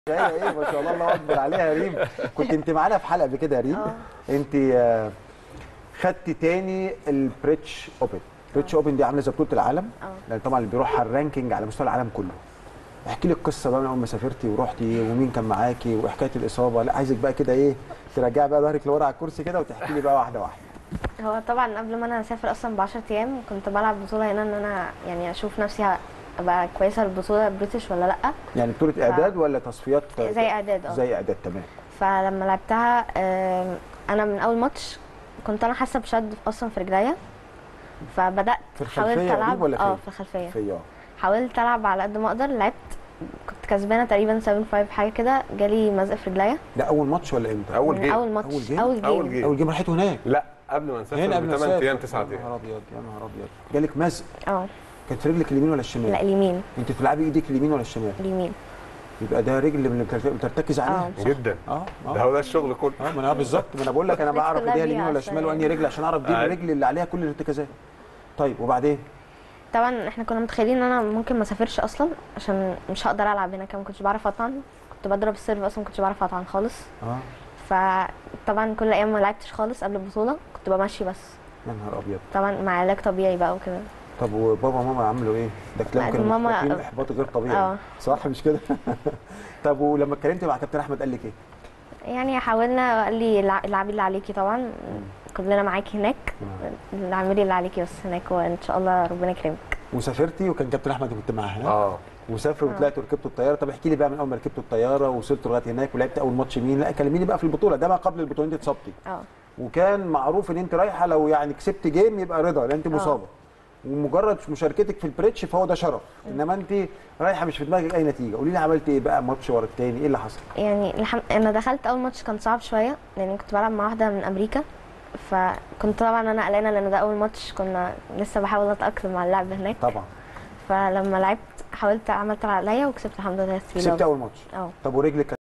هي ايه ما شاء الله الله اكبر عليها يا ريم كنت انت معانا في حلقه قبل كده يا ريم اه. انت آه، خدتي تاني البريتش اوبن بريتش اوبن دي عامله زي بطوله العالم اه. لان طبعا اللي بيروح على الرانكينج على مستوى العالم كله احكي لي القصه بقى من اول ما سافرتي ورحتي ومين كان معاكي وحكايه الاصابه لا عايزك بقى كده ايه ترجعي بقى ظهرك لورا على الكرسي كده وتحكي لي بقى واحده واحده هو طبعا قبل ما انا اسافر اصلا ب 10 ايام كنت بلعب بطوله هنا ان انا يعني اشوف نفسي ه- ابقى كويسه للبطوله بريتش ولا لا يعني بطوله اعداد ولا تصفيات زي اعداد اه زي اعداد تمام فلما لعبتها آم، انا من اول ماتش كنت انا حاسه بشد اصلا في رجليا فبدات في الخلفية حاولت يا ريم العب ولا فين؟ اه في الخلفيه في اه حاولت العب على قد ما اقدر لعبت كنت كسبانه تقريبا 7 5 حاجه كده جالي مزق في رجليا ده اول ماتش ولا امتى؟ أول من جيم. اول ماتش أول جيم؟ اول جيم, أول جيم. اول جيم راحته هناك لا قبل ما نسافر هنا قبل ب ما 8 تسافر. ايام 9 يا نهار ايام ابيض يا نهار ابيض جالك مزق اه كانت في رجلك اليمين ولا الشمال؟ لا اليمين انت بتلعبي ايديك اليمين ولا الشمال؟ اليمين يبقى ده رجل اللي بترت- بترتكز عليها اه صح. جدا اه ده اه هو ده الشغل كله اه ما انا بالظبط ما انا بقول لك انا الناس بعرف كلها ايديها اليمين بيها ولا أصلاً الشمال وانهي يعني. رجل عشان اعرف دي أيوة. الرجل اللي عليها كل الارتكازات طيب وبعدين طبعا احنا كنا متخيلين ان انا ممكن ما اسافرش اصلا عشان مش هقدر العب هناك ما كنتش بعرف اطعن كنت بضرب السيرف اصلا ما كنتش بعرف اطعن خالص اه فطبعا كل ايام ما لعبتش خالص قبل البطوله كنت بمشي بس يا نهار ابيض طبعا مع علاج طبيعي بقى وكده طب وبابا وماما عملوا ايه؟ ده كلام لا، كانوا ماما- محبطين احباط غير طبيعي اه. صح مش كده؟ طب ولما اتكلمت مع كابتن احمد قال لك ايه؟ يعني حاولنا قال لي الع- العبي اللي عليكي طبعا كلنا معاكي هناك اعملي اللي عليكي بس هناك وان شاء الله ربنا يكرمك وسافرتي وكان كابتن احمد كنت معاه ها؟ اه وسافروا وطلعتوا ركبتوا الطياره طب احكي لي بقى من اول ما ركبتوا الطياره ووصلتوا لغايه هناك ولعبت اول ماتش مين لا كلميني بقى في البطوله ده ما قبل البطوله انت اتصبتي اه وكان معروف ان انت رايحه لو يعني كسبت جيم يبقى رضا لان انت مصابه ومجرد مشاركتك في البريتش فهو ده شرف انما انت رايحه مش في دماغك اي نتيجه قولي لي عملت ايه بقى ماتش ورا التاني ايه اللي حصل يعني الحم... انا دخلت اول ماتش كان صعب شويه لان كنت بلعب مع واحده من امريكا فكنت طبعا انا قلقانه لان ده اول ماتش كنا لسه بحاول اتاقلم مع اللعب هناك طبعا فلما لعبت حاولت عملت اللي عليا وكسبت الحمد لله 3 كسبت اول ماتش اه طب ورجلك